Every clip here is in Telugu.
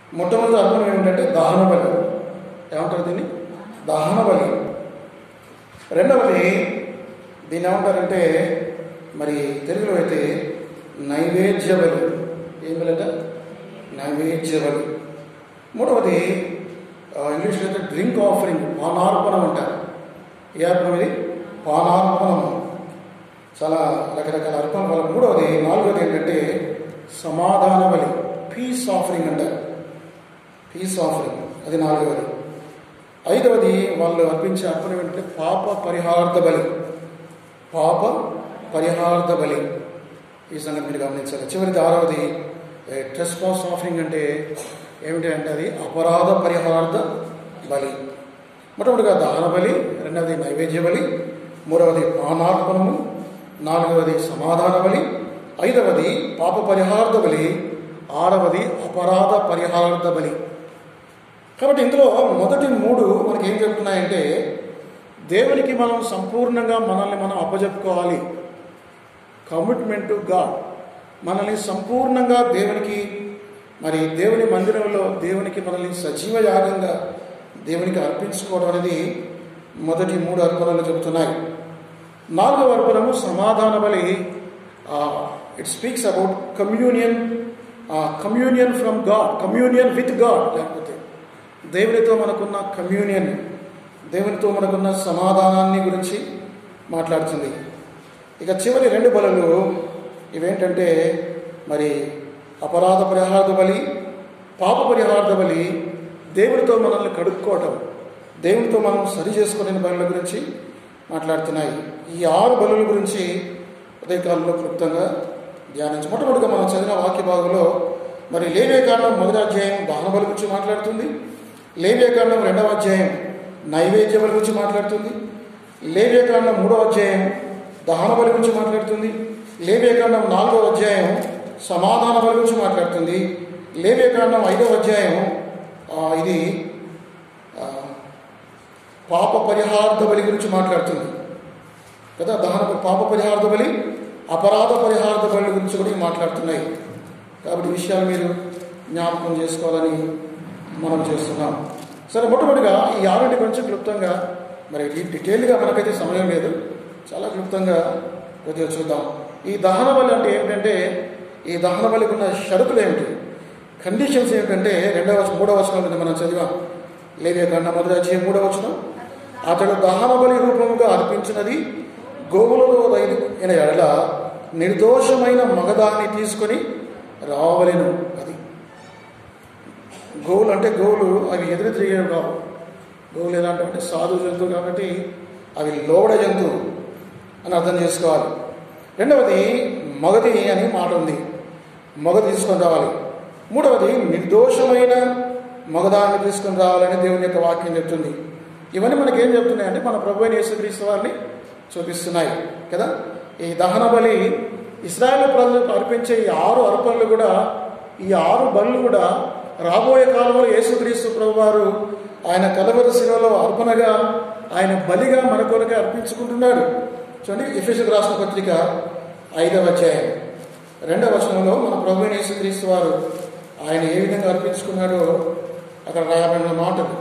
మొట్టమొదటి అర్థం ఏంటంటే దహన బలి ఏమంటారు దీన్ని దహన బలి రెండవది దీన్ని ఏమంటారంటే మరి తెలుగులో అయితే నైవేద్య బలి ఏం బలట నైవేద్య బలి మూడవది ఆ, ఇంగ్లీష్లో అయితే డ్రింక్ ఆఫరింగ్ పానార్పణం అంటారు ఏ అర్పణం ఇది పానార్పణం చాలా రకరకాల అర్పణ వల్ల మూడవది నాలుగవది ఏంటంటే సమాధాన బలి పీస్ ఆఫరింగ్ అంటారు పీస్ ఆఫరింగ్ అది నాలుగవది ఐదవది వాళ్ళు అర్పించే అర్పణ ఏంటంటే పాప పరిహార్థ బలి పాప పరిహార్థ బలి ఈ సంగతి మీరు గమనించాలి చివరిది ఆరవది ట్రెస్ పాస్ ఆఫరింగ్ అంటే ఏమిటి అంటే అది అపరాధ పరిహార్థ బలి మొట్టమొదటిగా దహన బలి రెండవది నైవేద్య బలి మూడవది పానార్పణము నాలుగవది సమాధాన బలి ఐదవది పాప పరిహార్థ బలి ఆరవది అపరాధ పరిహార్థ బలి కాబట్టి ఇందులో మొదటి మూడు మనకి ఏం చెప్తున్నాయంటే దేవునికి మనం సంపూర్ణంగా మనల్ని మనం అప్పజెప్పుకోవాలి కమిట్మెంట్ టు గాడ్ మనల్ని సంపూర్ణంగా దేవునికి మరి దేవుని మందిరంలో దేవునికి మనల్ని సజీవ యాగంగా దేవునికి అర్పించుకోవడం అనేది మొదటి మూడు అర్పణలు చెబుతున్నాయి నాలుగవ అర్పణము సమాధాన బలి it speaks about communion communion from God communion with God లేకపోతే దేవునితో మనకున్న కమ్యూనియన్ దేవునితో మనకున్న సమాధానాన్ని గురించి మాట్లాడుతుంది ఇక చివరి రెండు బలులు ఇవేంటంటే మరి అపరాధ పరిహార్థ బలి పాప పరిహార్థ బలి దేవుడితో మనల్ని కడుక్కోవటం దేవుడితో మనం సరి చేసుకునే బలుల గురించి మాట్లాడుతున్నాయి ఈ ఆరు బలుల గురించి ఉదయకాలంలో క్లుప్తంగా ధ్యానించి మొట్టమొదటిగా మనం చదివిన వాక్య భాగంలో మరి లేవే కాండం మొదటి అధ్యాయం దహన బలి గురించి మాట్లాడుతుంది లేవే కాండం రెండవ అధ్యాయం నైవేద్య బలి గురించి మాట్లాడుతుంది లేవే కాండం మూడవ అధ్యాయం దహన బలి గురించి మాట్లాడుతుంది లేవే కాండం నాలుగవ అధ్యాయం సమాధాన బలి గురించి మాట్లాడుతుంది లేవే కాండం ఐదవ అధ్యాయం ఆ, ఇది ఆ, పాప పరిహార్థ బలి గురించి మాట్లాడుతుంది కదా దహన పాప పరిహార్థ బలి అపరాధ పరిహార్థ బలి గురించి కూడా ఇవి మాట్లాడుతున్నాయి కాబట్టి ఈ విషయాలు మీరు జ్ఞాపకం చేసుకోవాలని మనం చేస్తున్నాం సరే మొట్టమొదటిగా ఈ ఆరింటి గురించి క్లుప్తంగా మరి డీ- డీటెయిల్గా మనకైతే సమయం లేదు చాలా క్లుప్తంగా కొద్దిగా చూద్దాం ఈ దహన బలి అంటే ఏమిటంటే ఈ దహన బలికి ఉన్న షరతులు ఏమిటి కండిషన్స్ ఏమిటంటే రెండవ వచనం మూడవ వచనం కింద మనం చదివాం లేవే కన్న మొదటి అధ్యాయం మూడవ వచనం అతడు దహన బలి రూపముగా అర్పించినది గోవులలో అయిన ఎడల నిర్దోషమైన మగదాన్ని తీసుకొని రావలెను అది గోవులు అంటే గోవులు అవి ఎదురు తిరిగేవి కావు గోవులు ఎలాంటి అంటే సాధు జంతువు కాబట్టి అవి లోడ జంతువు అని అర్థం చేసుకోవాలి రెండవది మగది అని మాట ఉంది మగ తీసుకొని రావాలి మూడవది నిర్దోషమైన మగదాన్ని తీసుకొని రావాలని దేవుని యొక్క వాక్యం చెప్తుంది ఇవన్నీ మనకేం చెప్తున్నాయంటే మన ప్రభు అయిన యేసుక్రీస్తు వారిని చూపిస్తున్నాయి కదా ఈ దహన బలి ఇస్రాయేల్ ప్రజలకు అర్పించే ఈ ఆరు అర్పణలు కూడా ఈ ఆరు బలులు కూడా రాబోయే కాలంలో యేసుక్రీస్తు ప్రభు వారు ఆయన కలవరి శిలలో అర్పణగా ఆయన బలిగా మన కొరకే అర్పించుకుంటున్నాడు చూడండి ఎఫ్ఎస్కి రాసిన పత్రిక ఐదవ అధ్యాయం రెండవ వచనంలో మన ప్రభు అయిన యేసుక్రీస్తు వారు ఆయన ఏ విధంగా అర్పించుకున్నాడో అక్కడ రాయబడిన మాటలు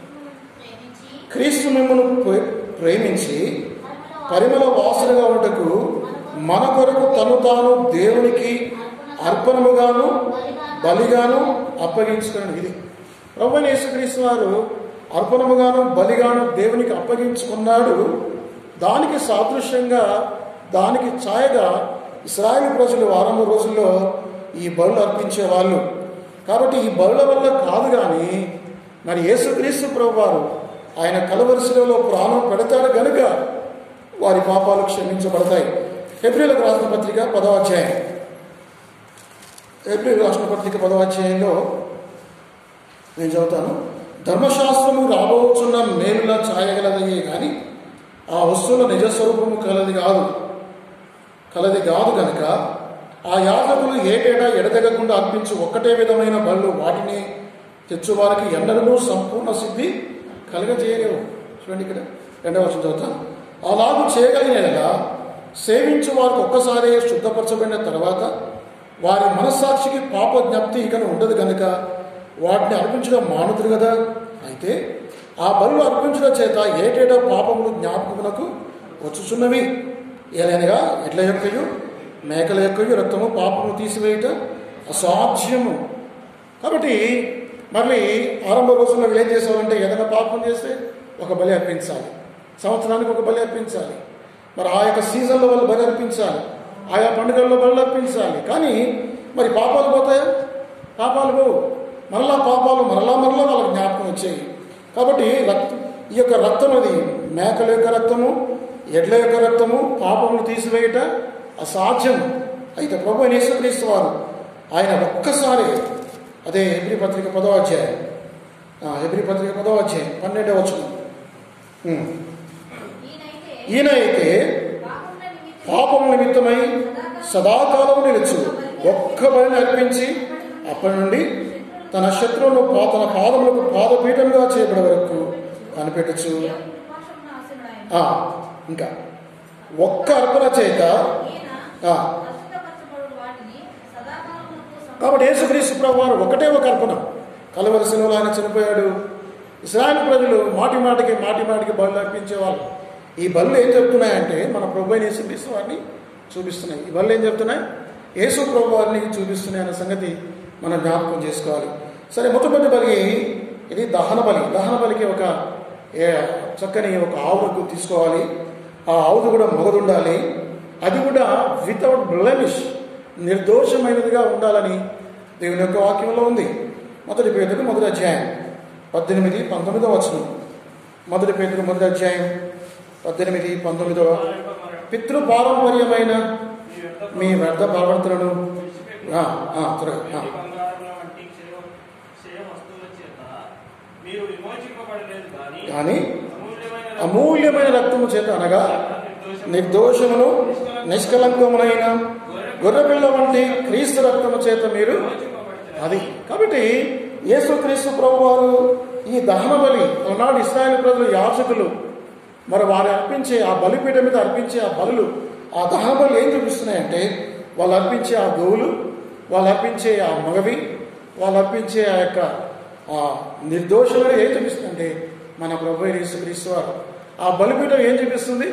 క్రీస్తు మిమ్మల్ని ప్రే- ప్రేమించి పరిమళ వాసనగా ఉండకు మన కొరకు తను తాను దేవునికి అర్పణముగాను బలిగాను అప్పగించుకున్నాడు ఇది ప్రభు అయిన యేసుక్రీస్తు వారు అర్పణముగాను బలిగాను దేవునికి అప్పగించుకున్నాడు దానికి సాదృశ్యంగా దానికి ఛాయగా ఇస్రాయేల్ ప్రజలు వారం రోజుల్లో ఈ బలులు అర్పించే వాళ్ళు కాబట్టి ఈ బలుల వల్ల కాదు కానీ మరి యేసుక్రీస్తు ప్రభు వారు ఆయన కలవరిశిలలో ప్రాణం పెడతాడు గనుక వారి పాపాలు క్షమించబడతాయి ఏప్రిల్ రాసిన పత్రిక పదవ అధ్యాయం ఏప్రిల్ రాసిన పత్రిక పదవ అధ్యాయంలో నేను చదువుతాను ధర్మశాస్త్రము రాబోచున్న మేలుల ఛాయగలదయ్యే కానీ ఆ వస్తువుల నిజస్వరూపము కలది కాదు కలది కాదు కనుక ఆ యాజకులు ఏటేటా ఎడతెగకుండా అర్పించు ఒక్కటే విధమైన బళ్ళు వాటిని తెచ్చువారికి ఎండలను సంపూర్ణ సిద్ధి కలగజేయలేవు చూడండి ఇక్కడ రెండవ వచనం చదువుతాను అలాగూ చేయగలిగిన ఎడల సేవించు వారికి ఒక్కసారి శుద్ధపరచబడిన తర్వాత వారి మనస్సాక్షికి పాప జ్ఞప్తి ఇకను ఉండదు కనుక వాటిని అర్పించడం మానుదురు కదా అయితే ఆ బలు అర్పించడం చేత ఏటేటో పాపములు జ్ఞాపకమునకు వచ్చుచున్నవి ఏలైనగా ఎడ్ల యొక్కయు మేకల యొక్కయు రక్తము పాపము తీసివేయట అసాధ్యము కాబట్టి మళ్ళీ ఆరంభ రోజుల్లో వీళ్ళు ఏం చేసేవారంటే ఏదైనా పాపం చేస్తే ఒక బలి అర్పించాలి సంవత్సరానికి ఒక బలి అర్పించాలి మరి ఆ యొక్క సీజన్లో వాళ్ళు బలి అర్పించాలి ఆయా పండుగల్లో బలి అర్పించాలి కానీ మరి పాపాలు పోతాయా పాపాలు పోవు మరలా పాపాలు మరలా మరలా వాళ్ళకి జ్ఞాపకం వచ్చాయి కాబట్టి రక్తం ఈ యొక్క రక్తం అది మేకల యొక్క రక్తము ఎడ్ల యొక్క రక్తము పాపమును తీసివేయట అసాధ్యం అయితే ప్రభు అయిన యేసుక్రీస్తు వారు ఆయన ఒక్కసారి అదే ఎబ్రి పత్రిక పదో అధ్యాయం ఆ, ఎబ్రి పత్రిక పదో అధ్యాయం పన్నెండవ వచనం ఉమ్. ఈయనైతే ఈయన అయితే పాపముల నిమిత్తం పాపం నిమిత్తమై సదాకాలం నిలుచు ఒక్క బలిని అర్పించి అప్పటి నుండి తన శత్రువును పా- తన పాదములకు పాదపీఠంగా చేయబడే వరకు కనిపెట్టచ్చు దేవుని కృపాక్షమున ఆశీనుడాయను. ఆ, ఇంకా ఒక్క అర్పణ చేత ఈయన ఆ, అశుద్ధపరచబడు వాటిని సదాకాలమునకు సం- కాబట్టి యేసుక్రీస్తు ప్రభు వారు ఒకటే ఒక అర్పణ కలవరి శిలువలో ఆయన చనిపోయాడు ఇస్రాయల్ ప్రజలు మాటి మాటికి మాటి మాటికి బలు అర్పించేవాళ్ళు ఈ బళ్ళు ఏం చెప్తున్నాయంటే మన ప్రభు అయిన యేసుక్రీస్తు వారిని చూపిస్తున్నాయి ఈ బళ్ళు ఏం చెప్తున్నాయి యేసు ప్రభు వారిని చూపిస్తున్నాయి అనే సంగతి మనం జ్ఞాపకం చేసుకోవాలి సరే మొట్టమొదటి బలి ఇది దహన బలి దహన బలికి ఒక ఏ, చక్కని ఒక ఆవుకు తీసుకోవాలి ఆ ఆవుది కూడా మొగదుండాలి అది కూడా వితౌట్ బ్లెమిష్ నిర్దోషమైనదిగా ఉండాలని దేవుని యొక్క వాక్యంలో ఉంది మొదటి పేదకు మొదటి అధ్యాయం పద్దెనిమిది పంతొమ్మిదవ వచనం మొదటి పేదకు మొదటి అధ్యాయం పద్దెనిమిది పంతొమ్మిదవ పితృ పారంపర్యమైన మీ వ్యర్థ ప్రవర్తనను ఆ, ఆ, త్వరగా ఆ. వెండి బంగారముల వంటి క్షయ క్షయ వస్తువుల చేత మీరు విమోచింపబడలేదు కానీ కానీ అమూల్యమైన అమూల్యమైన రక్తము చేత అనగా నిర్దోషమును నిష్కలంకమునైన గొర్రెపిల్ల వంటి క్రీస్తు రక్తము చేత మీరు అది కాబట్టి యేసుక్రీస్తు ప్రభు వారు ఈ దహన బలి ఆనాడు ఇస్రాయేల్ ప్రజలు యాచకులు మరి వారు అర్పించే ఆ బలిపీఠం మీద అర్పించే ఆ బలులు ఆ దహన బలు ఏం చూపిస్తున్నాయంటే వాళ్ళు అర్పించే ఆ గోవులు వాళ్ళు అర్పించే ఆ మగవి వాళ్ళు అర్పించే ఆ యొక్క ఆ నిర్దోషులను ఏం చూపిస్తుందంటే మన ప్రభు అయిన యేసుక్రీస్తు వారు ఆ బలిపీఠం ఏం చూపిస్తుంది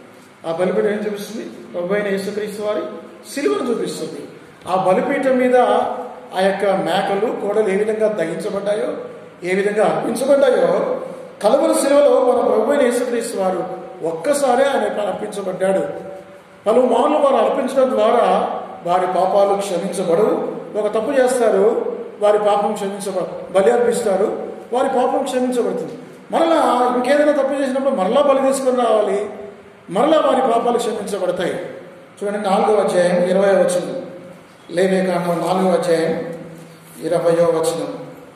ఆ బలిపీఠం ఏం చూపిస్తుంది ప్రభు అయిన యేసుక్రీస్తు వారి సిలువను చూపిస్తుంది ఆ బలిపీఠం మీద ఆ యొక్క మేకలు కోడలు ఏ విధంగా దహించబడ్డాయో ఏ విధంగా అర్పించబడ్డాయో కలువల సిలువలో మన ప్రభు అయిన యేసుక్రీస్తు వారు ఒక్కసారే ఆయన అర్పించబడ్డాడు పలుమార్లు వారు అర్పించడం ద్వారా వారి పాపాలు క్షమించబడవు ఒక తప్పు చేస్తారు వారి పాపం క్షమించబ బలి అర్పిస్తారు వారి పాపం క్షమించబడుతుంది మరలా ఇంకేదైనా తప్పు చేసినప్పుడు మరలా బలి తీసుకొని రావాలి మరలా వారి పాపాలు క్షమించబడతాయి చూడండి నాలుగో అధ్యాయం ఇరవై వచనం లేవే కాండం నాలుగో అధ్యాయం ఇరవయో వచనం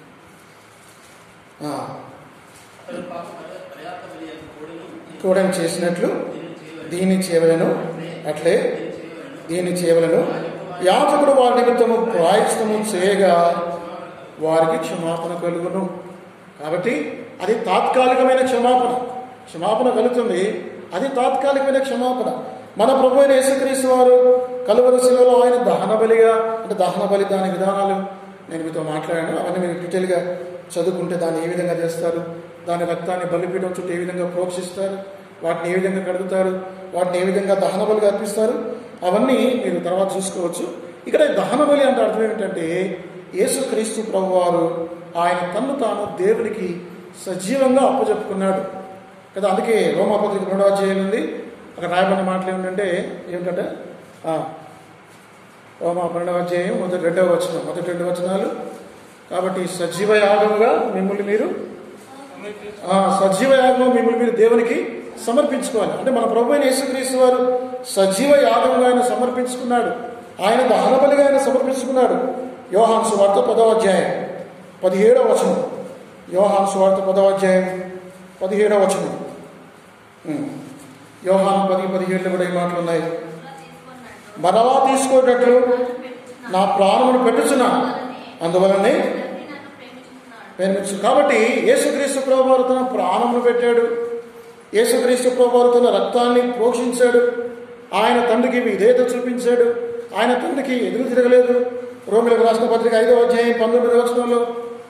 ఆ, అతడు పాప పర్య- పర్యాప్త బలి అయిన కోడెను కూడని చేసినట్లు దీన్ని చేయవలను అట్లే దీన్ని చేయవలను యాజకుడు వారి నిమిత్తము ప్రాయశ్చితము చేయగా వారికి క్షమాపణ కలుగును కాబట్టి అది తాత్కాలికమైన క్షమాపణ క్షమాపణ కలుగుతుంది అది తాత్కాలికమైన క్షమాపణ మన ప్రభు అయిన యేసుక్రీస్తు వారు కలువరి శిలలో ఆయన దహన బలిగా అంటే దహన బలి దాని విధానాలు నేను మీతో మాట్లాడాను అవన్నీ మీరు డీటెయిల్గా చదువుకుంటే దాన్ని ఏ విధంగా చేస్తారు దాని రక్తాన్ని బలిపీఠం చుట్టూ ఏ విధంగా ప్రోక్షిస్తారు వాటిని ఏ విధంగా కడుగుతారు వాటిని ఏ విధంగా దహన బలిగా అర్పిస్తారు అవన్నీ మీరు తర్వాత చూసుకోవచ్చు ఇక్కడ ఈ దహన బలి అంటే అర్థం ఏమిటంటే యేసుక్రీస్తు ప్రభు వారు ఆయన తన్ను తాను దేవునికి సజీవంగా అప్పచెప్పుకున్నాడు కదా అందుకే రోమాపత్రిక రెండవ అధ్యాయం ఉంది అక్కడ రాయబడిన మాటలు ఏమిటంటే ఏమిటంటే ఆ, రోమా పన్నెండవ అధ్యాయం మొదటి రెండవ వచనం మొదటి రెండు వచనాలు కాబట్టి సజీవ యాగముగా మిమ్మల్ని మీరు ఆ, సజీవ యాగం మిమ్మల్ని మీరు దేవునికి సమర్పించుకోవాలి అంటే మన ప్రభు అయిన యేసుక్రీస్తు వారు సజీవ యాగంగా ఆయన సమర్పించుకున్నాడు ఆయన దహన బలిగా ఆయన సమర్పించుకున్నాడు యోహాన్ సువార్త పదవ అధ్యాయం పదిహేడవ వచనం యోహాన్ సువార్త పదవ అధ్యాయం పదిహేడవ వచనం ఉం. యోహాన్ పది పదిహేడులో కూడా ఈ మాటలు ఉన్నాయి తీసుకున్నట్టు మరలా తీసుకోటట్లు పెట్టుచున్నాను. నా ప్రాణమును పెట్టుచున్నా అందువలనే తండ్రి నన్ను ప్రేమించుకున్నాడు ప్రేమించు కాబట్టి యేసుక్రీస్తు ప్రభువారు తన ప్రాణమును పెట్టాడు యేసుక్రీస్తు ప్రభువారు తన రక్తాన్ని ప్రోక్షించాడు ఆయన తండ్రికి విధేయత చూపించాడు ఆయన తండ్రికి ఎదురు తిరగలేదు రోమిలకు రాసిన పత్రిక ఐదవ అధ్యాయం పంతొమ్మిదవ వచనంలో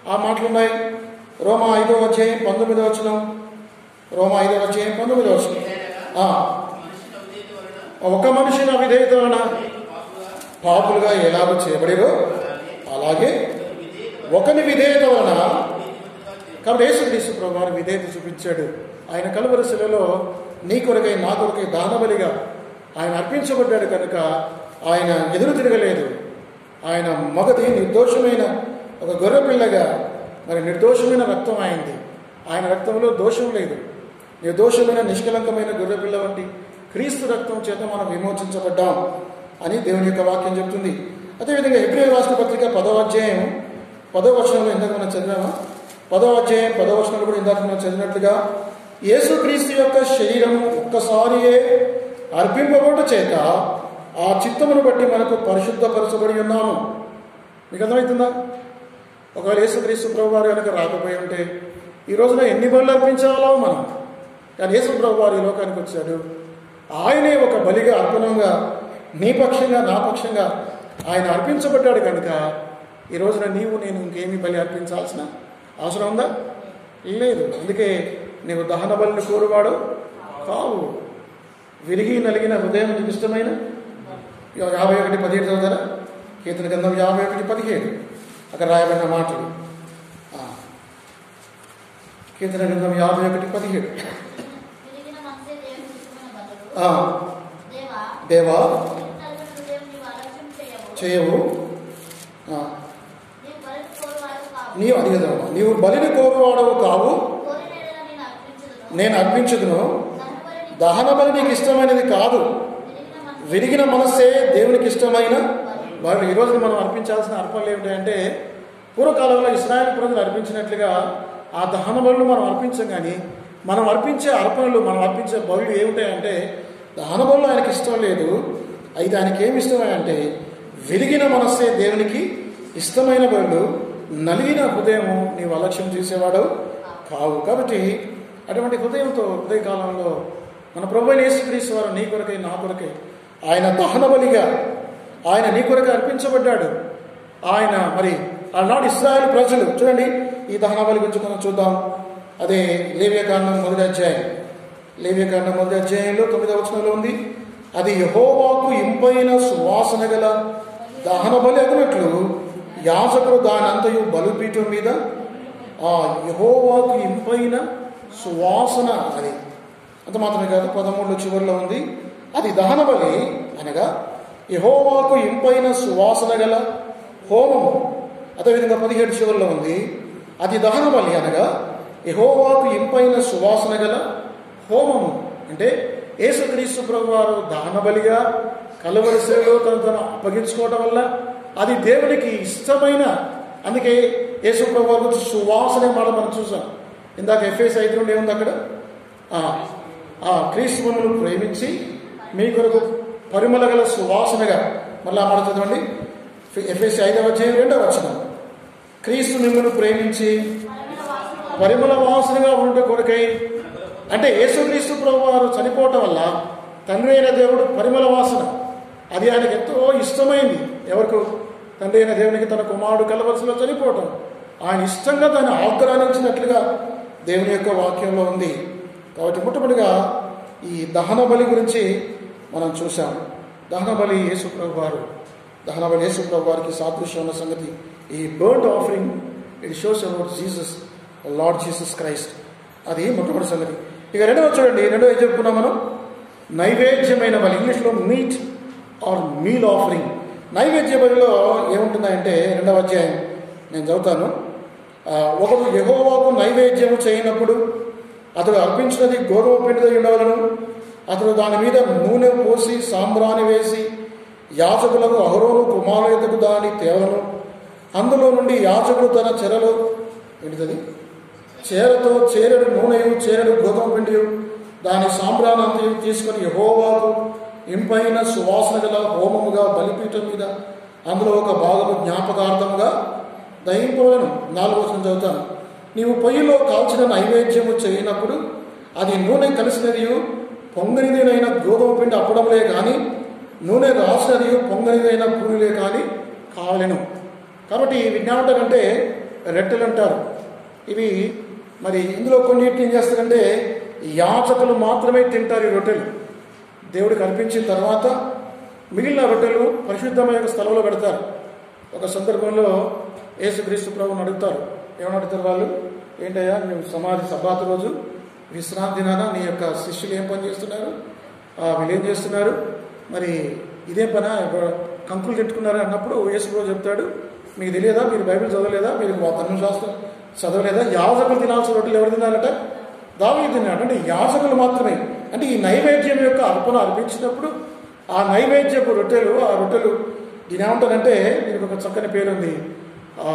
ఆ మాటలు ఉన్నాయి రోమా ఐదో అధ్యాయం పంతొమ్మిదో వచనం రోమా ఐదో అధ్యాయం పంతొమ్మిదో వచనం ఏదైనా ఆ, మనిషిని అవిధేయత వలన ఒక మనిషిని అవిధేయత వలన అనేకులు పాపులుగా పాపులుగా ఎలాగో చేయబడిరో అలాగే ఒకని విధేయత వలన కాబట్టి యేసుక్రీస్తు ప్రభు వారు విధేయత చూపించాడు ఆయన కలువరి శిలలో నీ కొరకై నా కొరకై దానబలిగా ఆయన అర్పించబడ్డాడు కనుక ఆయన ఎదురు తిరగలేదు ఆయన మగది నిర్దోషమైన ఒక గొర్రె పిల్లగా మరి నిర్దోషమైన రక్తం అయింది ఆయన రక్తంలో దోషం లేదు నిర్దోషమైన నిష్కలంకమైన గొర్రె పిల్ల వంటి క్రీస్తు రక్తం చేత మనం విమోచించబడ్డాం అని దేవుని యొక్క వాక్యం చెప్తుంది అదేవిధంగా ఎబ్రిల్ రాష్ట్ర పత్రిక పదవ అధ్యాయం పదవ వచనంలో ఇందాక మనం చదివామా పదవ అధ్యాయం పదవ వచనంలో కూడా ఇందాక మనం చదివినట్లుగా యేసుక్రీస్తు యొక్క శరీరం ఒక్కసారియే అర్పింపబడుట చేత ఆ చిత్తమును బట్టి మనకు పరిశుద్ధపరచబడి ఉన్నాము మీకు అర్థమవుతుందా ఒకవేళ యేసుక్రీస్తు ప్రభు వారు కనుక రాకపోయి ఉంటే ఈ రోజున ఎన్ని బలులు అర్పించాలో మనం కానీ యేసు ప్రభు వారు ఈ లోకానికి వచ్చాడు ఆయనే ఒక బలిగా అర్పణంగా నీ పక్షంగా నా పక్షంగా ఆయన అర్పించబడ్డాడు కనుక ఈ రోజున నీవు నేను ఇంకేమీ బలి అర్పించాల్సిన అవసరం ఉందా లేదు అందుకే నీవు దహన బలిని కోరువాడు కావు విరిగి నలిగిన హృదయం నీకు ఇష్టమైన యాభై ఒకటి పదిహేడు చదువుతారా కీర్తన గ్రంథం యాభై ఒకటి పదిహేడు అక్కడ రాయబడిన మాటలు ఆ. కీర్తన గ్రంథం యాభై ఒకటి పదిహేడు విరిగిన మనసే దేవునికి ఇష్టమైన బదులు. ఆ, దేవా, దేవా నీవు కలిగిన హృదయం నీవు ఆలస్యం చేయవు. చేయవు ఆ, నీవు బలిని కోరువాడు కావు. నీవు అది కదా నీవు బలిని కోరువాడవు కావు కోరిన ఎడల నేను అర్పించుదును. నేను అర్పించదును దహనబలి నీకు దహన బలి నీకు ఇష్టమైనది కాదు విరిగిన మనసే విరిగిన మనస్సే దేవునికి ఇష్టమైన వాళ్ళు ఈ రోజు మనం అర్పించాల్సిన అర్పణలు ఏమిటంటే పూర్వకాలంలో ఇస్రాయల్ ప్రజలు అర్పించినట్లుగా ఆ దహన బలులు మనం అర్పించం కానీ మనం అర్పించే అర్పణలు మనం అర్పించే బలులు ఏమిటాయంటే దహన బలులు ఆయనకి ఇష్టం లేదు అయితే ఆయనకి ఏమి ఇష్టమే అంటే విరిగిన మనస్సే దేవునికి ఇష్టమైన బలులు నలిగిన హృదయము నీవు అలక్ష్యం చేసేవాడు కావు కాబట్టి అటువంటి హృదయంతో హృదయకాలంలో మన ప్రభు అయిన యేసుక్రీస్తు వారు నీ కొరకై నా కొరకై ఆయన దహన బలిగా ఆయన నీ కొరకై అర్పించబడ్డాడు ఆయన మరి ఆనాడు ఇస్రాయల్ ప్రజలు చూడండి ఈ దహన బలి గురించి మనం చూద్దాం అదే లేవ్యకాండం మొదటి అధ్యాయం లేవ్యకాండం మొదటి అధ్యాయంలో తొమ్మిదవ వచనంలో ఉంది అది యహోవాకు ఇంపైన సువాసన గల దహన బలి అగినట్లు యాజకుడు దానంతయు బలిపీఠం మీద ఆ యహోవాకు ఇంపైన సువాసన అది అంత మాత్రమే కాదు పదమూడులో చివరిలో ఉంది అది దహన బలి అనగా యహోవాకు ఇంపైన సువాసన గల హోమము అదేవిధంగా పదిహేడు చివరిలో ఉంది అది దహన బలి అనగా యహోవాకు ఇంపైన సువాసన గల హోమము అంటే యేసుక్రీస్తు ప్రభు వారు దహన బలిగా కలవరిశలో తను తను అప్పగించుకోవటం వల్ల అది దేవునికి ఇష్టమైన అందుకే యేసు ప్రభు వారి గురించి సువాసన మాట మనం చూసాం ఇందాక ఎఫ్ఎస్ ఐదు నుండి ఏముంది అక్కడ ఆ, ఆ క్రీస్తు మమ్మల్ని ప్రేమించి మీ కొరకు పరిమళ గల సువాసనగా మళ్ళా మాట చదవండి ఎఫ్ఎస్ ఐదవ అధ్యాయం రెండవ వచనం క్రీస్తు మిమ్మల్ని ప్రేమించి పరిమళ వాసన పరిమళ వాసనగా ఉండే కొరకై అంటే యేసుక్రీస్తు ప్రభు వారు చనిపోవటం వల్ల తండ్రి అయిన దేవుడు పరిమళ వాసన అది ఆయనకు ఎంతో ఇష్టమైంది ఎవరికి తండ్రి అయిన దేవునికి తన కుమారుడు కలవలసిలో చనిపోవటం ఆయన ఇష్టంగా దాన్ని ఆగ్రహించినట్లుగా దేవుని యొక్క వాక్యంలో ఉంది కాబట్టి మొట్టమొదటిగా ఈ దహన బలి గురించి మనం చూసాం దహన బలి యేసు ప్రభు వారు దహన బలి యేసు ప్రభు వారికి సాదృశ్యం ఉన్న సంగతి ఈ bird offering it shows about Jesus Lord Jesus Christ అది మొట్టమొదటి సంగతి ఇక రెండవ చూడండి రెండవ ఏం చెప్పుకున్నాం మనం నైవేద్యమైన బలి ఇంగ్లీష్లో మీట్ ఆర్ మీల్ ఆఫరింగ్ నైవేద్య బలిలో ఏముంటుందంటే రెండవ అధ్యాయం నేను చదువుతాను ఆ, ఒకడు యెహోవాకు నైవేద్యము చేయనప్పుడు అతడు అర్పించినది గోధుమ పిండితో ఉండవలను అతడు దాని మీద నూనె పోసి సాంబ్రాణి వేసి యాజకులకు అహరోను కుమారులకు దాని తేవలను అందులో నుండి యాజకుడు తన చెరలో ఏంటిది చేరతో చేరడు నూనెయు చేరడు గోధుమ పిండియు దాని సాంబ్రానంతయు తీసుకొని యహోవాకు ఇంపైన సువాసన గల హోమముగా బలిపీఠం మీద అందులో ఒక భాగము జ్ఞాపకార్థముగా దహింపవలను నాలుగో వచనం చదువుతాను నీవు పొయ్యిలో కాల్చిన నైవేద్యము చేయనప్పుడు అది నూనె కలిసినదియు పొంగనిదినైన గోధుమ పిండి అప్పడంలే కానీ నూనె రాసినదియు పొంగనిదైన పూరిలే కానీ కావలెను కాబట్టి ఈ విజ్ఞాపన అంటే రెట్టెలు అంటారు ఇవి మరి ఇందులో కొన్నిటిని ఏం చేస్తారంటే యాచకులు మాత్రమే తింటారు ఈ రొట్టెలు దేవుడికి అర్పించిన తర్వాత మిగిలిన రొట్టెలు పరిశుద్ధమైన స్థలంలో పెడతారు ఒక సందర్భంలో యేసుక్రీస్తు ప్రభుని అడుగుతారు ఏమని అడుగుతారు వాళ్ళు ఏంటయ్యా నువ్వు సమాధి సభాత రోజు విశ్రాంతి దినాన నీ యొక్క శిష్యులు ఏం పని చేస్తున్నారు ఆ, వీళ్ళు ఏం చేస్తున్నారు మరి ఇదేం పనా కంకులు తిట్టుకున్నారా అన్నప్పుడు యేసు ప్రభు చెప్తాడు మీకు తెలియదా మీరు బైబిల్ చదవలేదా మీరు ధర్మశాస్త్రం చదవలేదా యాజకులు తినాల్సిన రొట్టెలు ఎవరు తినాలట దావి తిన్నాడు అంటే యాజకులు మాత్రమే అంటే ఈ నైవేద్యం యొక్క అర్పణ అర్పించినప్పుడు ఆ నైవేద్యపు రొట్టెలు ఆ రొట్టెలు దీని ఏమంటారంటే దీనికి ఒక చక్కని పేరు ఉంది ఆ,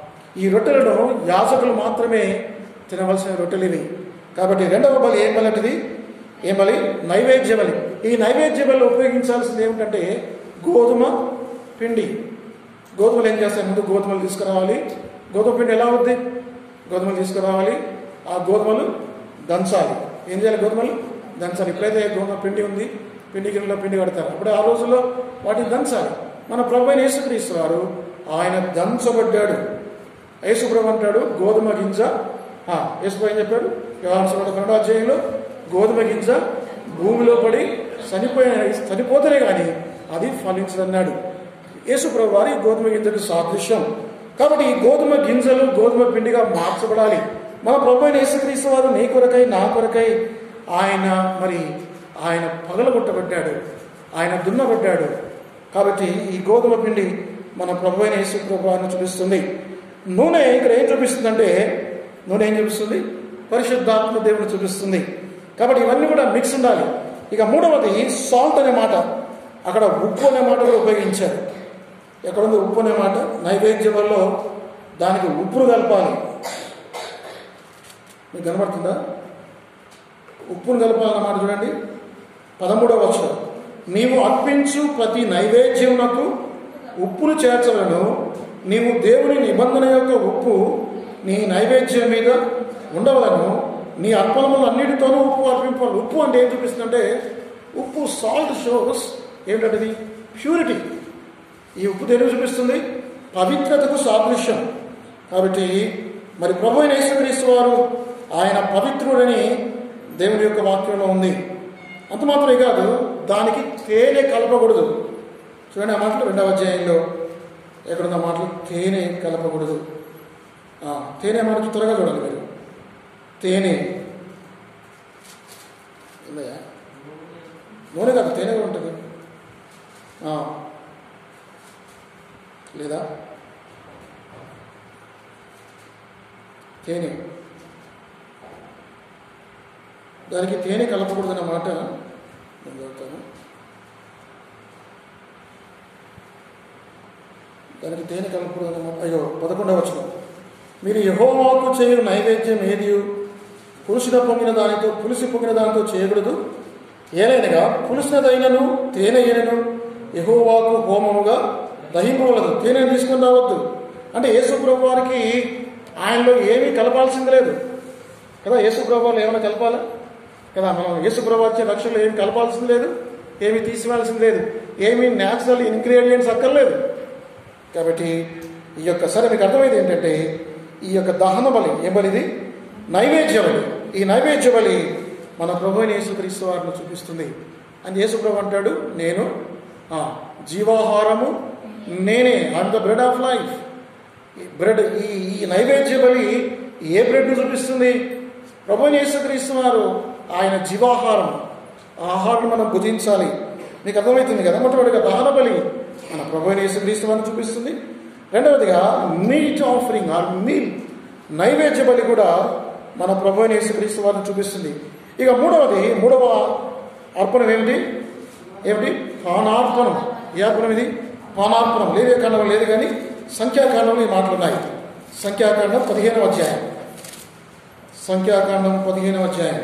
ఈ రొట్టెలను యాజకులు మాత్రమే తినవలసిన రొట్టెలు ఇవి కాబట్టి రెండవ బలి ఏం బలి అంటే ఏం బలి నైవేద్య బలి ఈ నైవేద్య బలి ఉపయోగించాల్సింది ఏమిటంటే గోధుమ పిండి గోధుమలు ఏం చేస్తాయి ముందు గోధుమలు తీసుకురావాలి గోధుమ పిండి ఎలా అవుద్ది గోధుమలు తీసుకురావాలి ఆ గోధుమలు దంచాలి ఏం చేయాలి గోధుమలు దంచాలి ఎప్పుడైతే గోధుమ పిండి ఉంది పిండి గిన్నెలో పిండి కడతారు అప్పుడు ఆ రోజుల్లో వాటిని దంచాలి మన ప్రభు అయిన యేసుక్రీస్తు వారు ఆయన దంచబడ్డాడు యేసుప్రభు అంటాడు గోధుమ గింజ ఆ, యేసుప్రభు ఏం చెప్పాడు వ్యవహారం రెండో అధ్యాయంలో గోధుమ గింజ భూమిలో పడి చనిపోయిన చనిపోతేనే కానీ అది ఫలించదన్నాడు యేసుప్రభు వారి గోధుమ గింజకు సాదృశ్యం కాబట్టి ఈ గోధుమ గింజలు గోధుమ పిండిగా మార్చబడాలి మన ప్రభు అయిన యేసుక్రీస్తు వారు నీ కొరకై నా కొరకై ఆయన మరి ఆయన పగలగొట్టబడ్డాడు ఆయన దున్నబడ్డాడు కాబట్టి ఈ గోధుమ పిండి మన ప్రభు అయిన యేసు ప్రభువాన్ని చూపిస్తుంది నూనె ఇక్కడ ఏం చూపిస్తుందంటే నూనె ఏం చూపిస్తుంది పరిశుద్ధాత్మ దేవుని చూపిస్తుంది కాబట్టి ఇవన్నీ కూడా మిక్స్ ఉండాలి ఇక మూడవది సాల్ట్ అనే మాట అక్కడ ఉప్పు అనే మాట కూడా ఉపయోగించారు ఎక్కడుంది ఉప్పు అనే మాట నైవేద్యంలో దానికి ఉప్పును కలపాలి మీకు కనబడుతుందా ఉప్పును కలపాలన్న మాట చూడండి పదమూడవ వచనం నీవు అర్పించు ప్రతి నైవేద్యమునకు ఉప్పును చేర్చలను నీవు దేవుని నిబంధన యొక్క ఉప్పు నీ నైవేద్యం మీద ఉండవలను నీ అర్పణములు అన్నిటితోనూ ఉప్పు అర్పింపాలి ఉప్పు అంటే ఏం చూపిస్తుందంటే ఉప్పు సాల్ట్ షోస్ ఏమిటది ప్యూరిటీ ఈ ఉప్పు తెలుగు చూపిస్తుంది పవిత్రతకు సాదృశ్యం కాబట్టి మరి ప్రభు అయిన యేసుక్రీస్తు వారు ఆయన పవిత్రుడని దేవుని యొక్క వాక్యంలో ఉంది అంత మాత్రమే కాదు దానికి తేనె కలపకూడదు చూడండి ఆ మాటలు రెండవ అధ్యాయంలో ఎక్కడున్న మాటలు తేనె కలపకూడదు ఆ, తేనె మాట త్వరగా చూడాలి మీరు తేనె ఉందయ్యా? నూనె కాదు తేనె కూడా ఉంటుంది ఆ. లేదా తేనె దానికి తేనె కలపకూడదన్న మాట నేను చదువుతాను దానికి తేనె కలపకూడదన్న మాట అయ్యో పదకొండవ వచనం మీరు యహోవాకు చేయు నైవేద్యం ఏది పులుసిన పొంగిన దానితో పులిసి పొంగిన దానితో చేయకూడదు ఏలైనగా పులిసినదైనను తేనె అయినను యహోవాకు హోమముగా దహింపవలదు తేనె తీసుకొని రావద్దు అంటే యేసు ప్రభు వారికి ఆయనలో ఏమీ కలపాల్సింది లేదు కదా యేసు ప్రభు వారు ఏమైనా కలపాలా కదా మనం యేసు ప్రభు వచ్చే రక్షణలో ఏమి కలపాల్సింది లేదు ఏమి తీసివేయాల్సింది లేదు ఏమి న్యాచురల్ ఇంగ్రీడియంట్స్ అక్కర్లేదు కాబట్టి ఈ యొక్క సరే మీకు అర్థమైంది ఏంటంటే ఈ యొక్క దహన బలి ఏ బలిది నైవేద్య బలి ఈ నైవేద్య బలి మన ప్రభు యేసుక్రీస్తు వారిని చూపిస్తుంది అని యేసు ప్రభు అంటాడు నేను ఆ, జీవాహారము నేనే I'm the bread of life bread ఈ ఈ నైవేద్య బలి ఏ బ్రెడ్ను చూపిస్తుంది ప్రభు యేసుక్రీస్తు వారు ఆయన జీవాహారం ఆ ఆహారం మనం భుజించాలి మీకు అర్థమవుతుంది కదా మొట్టమొదటిగా దహన బలి మన ప్రభు యేసుక్రీస్తు వారిని చూపిస్తుంది రెండవదిగా మీట్ ఆఫరింగ్ ఆర్ మీల్ నైవేద్య బలి కూడా మన ప్రభు యేసుక్రీస్తు వారిని చూపిస్తుంది ఇక మూడవది మూడవ అర్పణం ఏమిటి ఏమిటి పానార్పణం ఏ అర్పణం ఇది పానార్పణం లేవే కాండం లేదు కానీ సంఖ్యాకాండంలో ఈ మాటలు ఉన్నాయి సంఖ్యాకాండం పదిహేనవ అధ్యాయం సంఖ్యాకాండం పదిహేనవ అధ్యాయం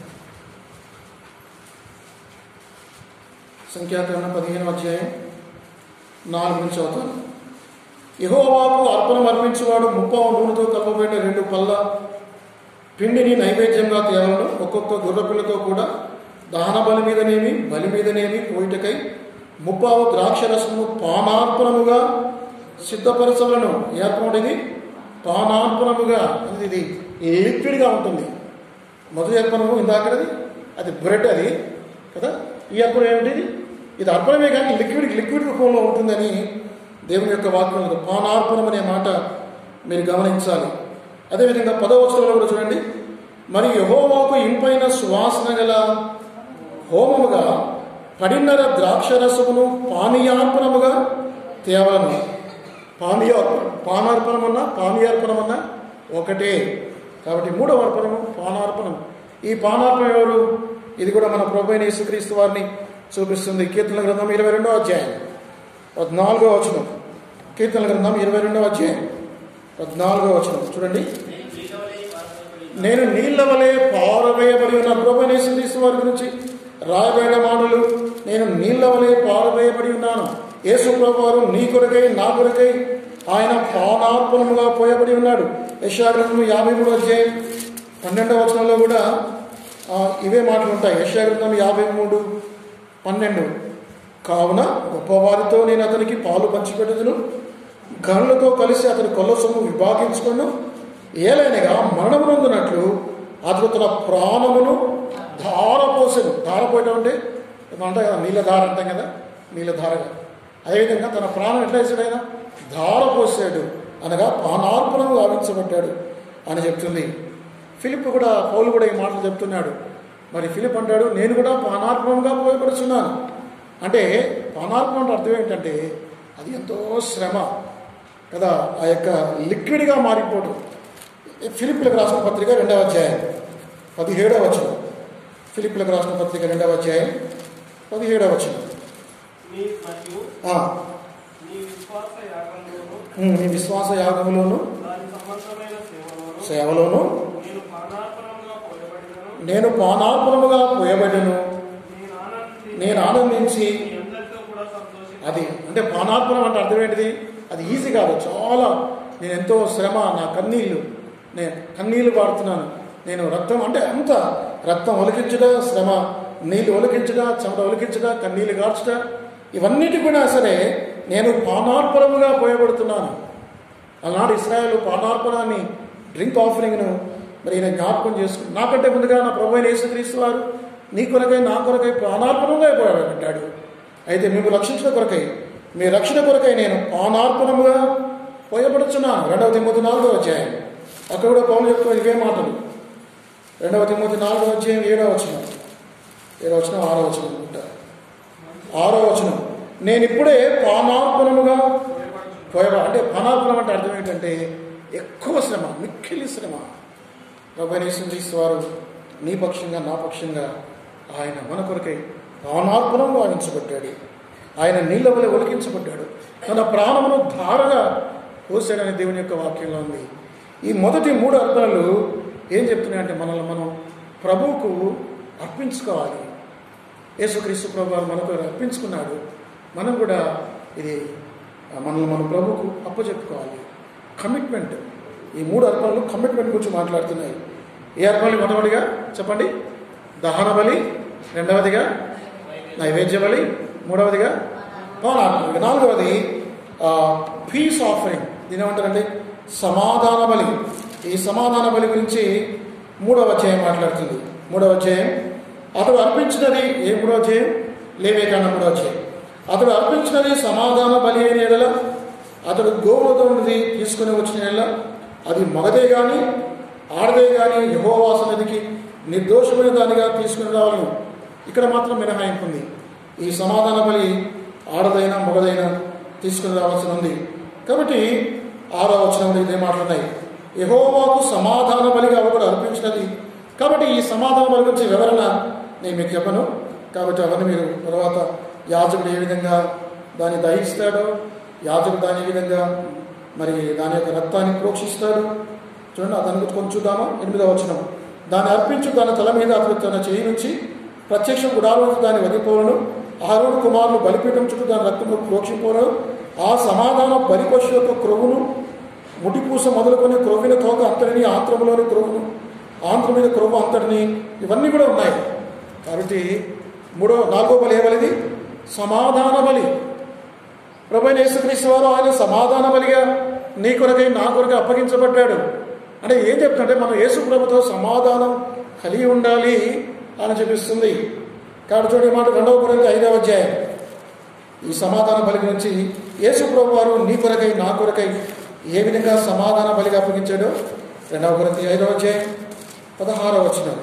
సంఖ్యాకాండం పదిహేనవ అధ్యాయం నాలుగు నుంచి అవుతాను యహోవాకు అర్పణం అర్పించేవాడు ముప్పావు నూనెతో కలపబడిన రెండు పళ్ళ పిండిని నైవేద్యంగా తేవలను ఒక్కొక్క గుర్రపిల్లతో కూడా దహన బలి మీదనేమి బలి మీదనేమి కోయిటకై ముప్పావు ద్రాక్ష రసము పానార్పణముగా సిద్ధపరచలను ఏర్పడిది పానార్పణముగా అనేది ఇది లిక్విడ్గా ఉంటుంది మొదటి అర్పణము ఇందాకది అది బ్రెడ్ అది కదా ఈ అర్పణం ఏమిటి ఇది అర్పణమే కానీ లిక్విడ్ లిక్విడ్ రూపంలో ఉంటుందని దేవుని యొక్క వాక్యం పానార్పణం అనే మాట మీరు గమనించాలి అదేవిధంగా పదవచనంలో కూడా చూడండి మరి యహోవాకు ఇంపైన సువాసన గల హోమముగా పడిన్నర ద్రాక్షరసమును పానీయార్పణముగా తేవలను పానీయార్పణం పానార్పణమన్నా పానీయార్పణమన్నా ఒకటే కాబట్టి మూడవ అర్పణము పానార్పణం ఈ పానార్పణం ఎవరు ఇది కూడా మన ప్రభు యేసుక్రీస్తు వారిని చూపిస్తుంది కీర్తన గ్రంథం ఇరవై రెండో అధ్యాయం పద్నాలుగో వచనం కీర్తన గ్రంథం ఇరవై రెండో అధ్యాయం పద్నాలుగో వచనం చూడండి నేను నీళ్ళ వలె పారవేయబడి నేను నీళ్ల వలె పారవేయబడి ఉన్న ప్రభు యేసుక్రీస్తు వారి గురించి రాయబడిన మాటలు నేను నీళ్ల వలె పారవేయబడి ఉన్నాను యేసు ప్రభు వారు నీ కొరకై నా కొరకై ఆయన పానార్పణముగా పోయబడి ఉన్నాడు యశాగ్రంథం యాభై మూడు అధ్యాయం పన్నెండవ వచనంలో కూడా ఆ, ఇవే మాటలు ఉంటాయి యశాగ్రంథం యాభై మూడు పన్నెండు కావున గొప్పవారితో నేను అతనికి పాలు పంచిపెట్టుదును గనులతో కలిసి అతని కొల్ల సొమ్ము విభాగించుకొను ఏలైనగా మరణమునందునట్లు అతడు తన ప్రాణమును ధారపోసెను ధారపోయటం అంటే ఏదో అంటాయి కదా నీళ్ళధార అంటాం కదా నీళ్ళధారగా అదేవిధంగా తన ప్రాణం ఎట్లా వేసాడు ఆయన ధారపోసాడు అనగా పానార్పణము గావించబడ్డాడు అని చెప్తుంది ఫిలిప్ కూడా పౌలు కూడా ఈ మాటలు చెప్తున్నాడు మరి ఫిలిప్ అంటాడు నేను కూడా పానార్పణంగా పోయపడుచున్నాను అంటే పానార్పణం అంటే అర్థం ఏంటంటే అది ఎంతో శ్రమ కదా ఆ యొక్క లిక్విడ్గా మారిపోవడం ఫిలిప్లకు రాసిన పత్రిక రెండవ అధ్యాయం పదిహేడవ వచనం ఫిలిప్లకు రాసిన పత్రిక రెండవ అధ్యాయం పదిహేడవ వచనం నీ మరియు ఆ, నీ విశ్వాస యాగంలోను ఉమ్, నీ విశ్వాస యాగములోను దాని సంబంధమైన సేవలోను సేవలోను నేను పానార్పణంగా పోయబడినను నేను పానార్పణముగా పోయబడను నేను ఆనంది నేను ఆనందించి మీ అందరితో కూడా సంతోషి అది అంటే పానార్పణం అంటే అర్థం ఏంటిది అది ఈజీ కాదు చాలా నేను ఎంతో శ్రమ నా కన్నీళ్ళు నేను కన్నీళ్ళు పాడుతున్నాను నేను రక్తం అంటే అంత రక్తం ఒలికించుట శ్రమ నీళ్ళు ఒలికించుట చెమట ఒలికించుట కన్నీళ్ళు గార్చుట ఇవన్నిటి కూడా సరే నేను పానార్పణముగా పోయబడుతున్నాను ఆనాడు ఇస్రాయల్ పానార్పణాన్ని డ్రింక్ ఆఫరింగ్ను మరి ఈయన జ్ఞాపకం చేసుకుని నాకంటే ముందుగా నా ప్రభు అయిన యేసుక్రీస్తు వారు నీ కొరకై నా కొరకై పానార్పణంగా పోయబడ్డాడు అయితే మేము రక్షించిన కొరకై మీ రక్షణ కొరకై నేను పానార్పణముగా పోయబడుచున్నాను రెండవ తిమ్మతి నాలుగో అధ్యాయం అక్కడ కూడా పౌలు చెప్తున్న ఇవే మాటలు రెండవ తిమ్మతి నాలుగో అధ్యాయం ఏడవ వచనం ఏడవ వచనం ఆరో వచనం అనుకుంటా ఆరో వచనం నేను ఇప్పుడే పానార్పణముగా పోయబ అంటే పానార్పణం అంటే అర్థం ఏంటంటే ఎక్కువ శ్రమ మిక్కిలి శ్రమ ప్రభనేశ్వరీశ్వర వారు నీ పక్షంగా నా పక్షంగా ఆయన మన కొరకై పానార్పణం వాయించబడ్డాడు ఆయన నీళ్ళ వల్ల ఒలికించబడ్డాడు తన ప్రాణమును ధారగా పోసాడని దేవుని యొక్క వాక్యంలో ఉంది ఈ మొదటి మూడు అర్థాలు ఏం చెప్తున్నాయంటే మనల్ని మనం ప్రభువుకు అర్పించుకోవాలి యేసుక్రీస్తు ప్రభు వారు మనకు అర్పించుకున్నాడు మనం కూడా ఇది మనల్ని మన ప్రభువుకు అప్పచెప్పుకోవాలి కమిట్మెంట్ ఈ మూడు అర్పణలు కమిట్మెంట్ గురించి మాట్లాడుతున్నాయి ఏ అర్పణలు మొదటిగా చెప్పండి దహన బలి రెండవదిగా నైవేద్య బలి మూడవదిగా పానార్పణ ఇక నాలుగవది పీస్ ఆఫరింగ్ దీని ఏమంటారంటే సమాధాన బలి ఈ సమాధాన బలి గురించి మూడవ అధ్యాయం మాట్లాడుతుంది మూడవ అధ్యాయం అతడు అర్పించినది ఏ మూడవ అధ్యాయం లేవేకాండ మూడవ అధ్యాయం అతడు అర్పించినది సమాధాన బలి అయిన ఎడల అతడు గోవులతో ఉన్నది తీసుకుని వచ్చిన ఎడల అది మగదే గాని ఆడదే గాని యహోవాసనదికి నిర్దోషమైన దానిగా తీసుకుని రావాలను ఇక్కడ మాత్రం మినహాయింపు ఉంది ఈ సమాధాన బలి ఆడదైనా మగదైనా తీసుకుని రావాల్సి ఉంది కాబట్టి ఆరో వచనంలో ఇదే మాట్లాడినాయి యహోవాకు సమాధాన బలిగా ఒకడు అర్పించినది కాబట్టి ఈ సమాధాన బలి గురించి వివరణ నేను మీకు చెప్పను కాబట్టి అవన్నీ మీరు తర్వాత యాజకుడు ఏ విధంగా దాన్ని దహిస్తాడో యాజకుడు దాని ఏ విధంగా మరి దాని యొక్క రక్తాన్ని ప్రోక్షిస్తాడు చూడండి దాని గురించి కొంచెం చూద్దామా ఎనిమిదవ వచనం దాన్ని అర్పించు దాని తల మీద అతడు తన చేయి నుంచి ప్రత్యక్ష గుడాలను దాన్ని వదిలిపోవను ఆరోడు కుమారులు బలిపీఠం చుట్టూ దాని రక్తము ప్రోక్షిపోవడం ఆ సమాధాన బలిపశు యొక్క క్రొవ్వును ముటిపూస మొదలుకొని క్రొవ్విన తోక అంతటిని ఆంత్రములోని క్రొవ్వును ఆంధ్ర మీద క్రొవ్వు అంతటిని ఇవన్నీ కూడా ఉన్నాయి కాబట్టి మూడో నాలుగో బలి ఏ బలిది సమాధాన బలి ప్రభు యేసుక్రీస్తు వారు ఆయన సమాధాన బలిగా నీ కొరకై నా కొరకై అప్పగించబడ్డాడు అంటే ఏం చెప్తుంటే మనం యేసు ప్రభుతో సమాధానం కలిగి ఉండాలి అని చూపిస్తుంది కాబట్టి చూడండి ఈ మాట రెండవ కొరింథీ ఐదవ అధ్యాయం ఈ సమాధాన బలి గురించి యేసు ప్రభు వారు నీ కొరకై నా కొరకై ఏ విధంగా సమాధాన బలిగా అప్పగించాడో రెండవ కొరింథీ ఐదవ అధ్యాయం పదహారవ వచనం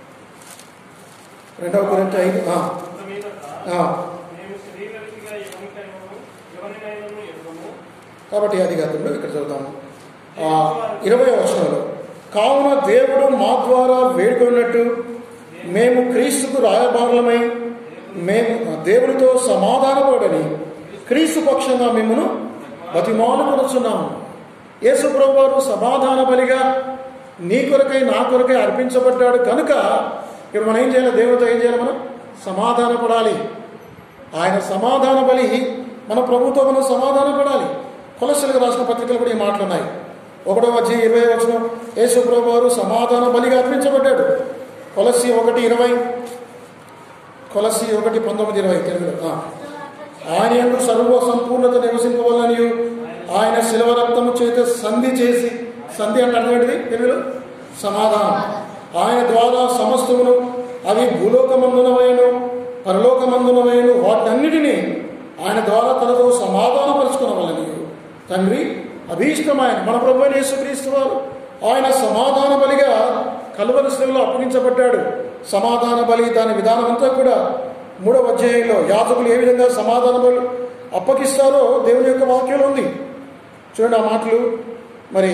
రెండవ కొరింథీ ఐదు ఆ, ఇంత మీదట ఆ. మేము శరీరరీతిగా ఎవరికైనాను ఎవరినైనాను ఎరుగము కాబట్టి అది కాకుండా ఇక్కడ చదువుతాము ఆ, ఇరవై వచనంలో కావున దేవుడు మా ద్వారా వేడుకున్నట్టు మేము క్రీస్తుకు రాయబారులమై మేము దేవుడితో సమాధానపడని క్రీస్తు పక్షంగా మిమ్మను బతిమాలుకొనుచున్నాము యేసు ప్రభు వారు సమాధాన బలిగా నీ కొరకై నా కొరకై అర్పించబడ్డాడు కనుక ఇప్పుడు మనం ఏం చేయాలి దేవుడితో ఏం చేయాలి మనం సమాధాన పడాలి ఆయన సమాధాన బలి మన ప్రభుత్వం మనం సమాధాన పడాలి కొలసలకు రాసిన పత్రికలు కూడా ఈ మాటలు ఉన్నాయి ఒకటో వచ్చి ఇరవై వచ్చిన యేసు ప్రభు వారు సమాధాన బలిగా అర్పించబడ్డాడు కొలసి ఒకటి ఇరవై కొలసి ఒకటి పంతొమ్మిది ఇరవై తెలుగులో ఆ. ఆయన ఎందు సర్వ సంపూర్ణత నివసింపవాలని ఆయన శిలవ రక్తము చేత సంధి చేసి సంధి అంటే అర్థం ఏంటిది తెలుగులో సమాధానం ఆయన ద్వారా సమస్తమును అవి భూలోకమందునవైను పరలోకమందునవైను వాటన్నిటినీ ఆయన ద్వారా తనతో సమాధానపరుచుకునవలని తండ్రి అభీష్టమైన మన ప్రభు అయిన యేసుక్రీస్తు వారు ఆయన సమాధాన బలిగా కలువరి శ్రమలో అప్పగించబడ్డాడు సమాధాన బలి దాని విధానం అంతా కూడా మూడవ అధ్యాయంలో యాజకులు ఏ విధంగా సమాధాన బలి అప్పగిస్తారో దేవుని యొక్క వాక్యంలో ఉంది చూడండి ఆ మాటలు మరి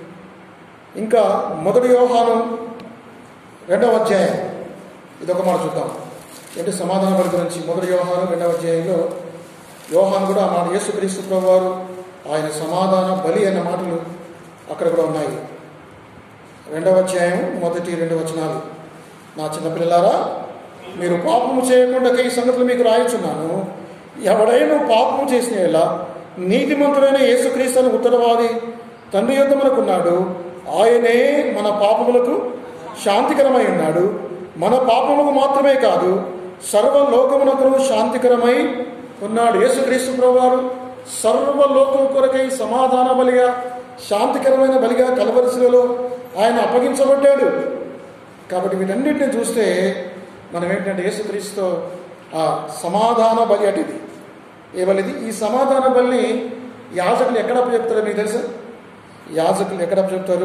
ఇంకా మొదటి వ్యవహారం రెండవ అధ్యాయం ఇదొక మాట చూద్దాం ఏంటి సమాధాన బలి గురించి మొదటి వ్యవహారం రెండవ అధ్యాయంలో యోహాన్ కూడా ఆ మాట యేసుక్రీస్తు ప్రభు వారు ఆయన సమాధాన బలి అన్న మాటలు అక్కడ కూడా ఉన్నాయి రెండవ అధ్యాయం మొదటి రెండు వచనాలు నా చిన్నపిల్లలారా మీరు పాపము చేయకుండా ఈ సంగతులు మీకు రాయచున్నాను ఎవడైనా పాపము చేసిన ఎలా నీతిమంతుడైన యేసుక్రీస్తుని ఉత్తరవాది తండ్రి యొద్ద మనకున్నాడు ఆయనే మన పాపములకు శాంతికరమై ఉన్నాడు మన పాపములకు మాత్రమే కాదు సర్వలోకమునకు శాంతికరమై ఉన్నాడు యేసుక్రీస్తు ప్రభువారు సర్వలోకం కొరకై సమాధాన బలిగా శాంతికరమైన బలిగా కలవరిశిలలో ఆయన అప్పగించబడ్డాడు కాబట్టి వీటన్నిటిని చూస్తే మనం ఏంటంటే యేసుక్రీస్తుతో ఆ సమాధాన బలి అటుది ఏ బలిది ఈ సమాధాన బలిని యాజకులు ఎక్కడ చెప్తారో మీకు తెలుసా యాజకులు ఎక్కడ చెప్తారు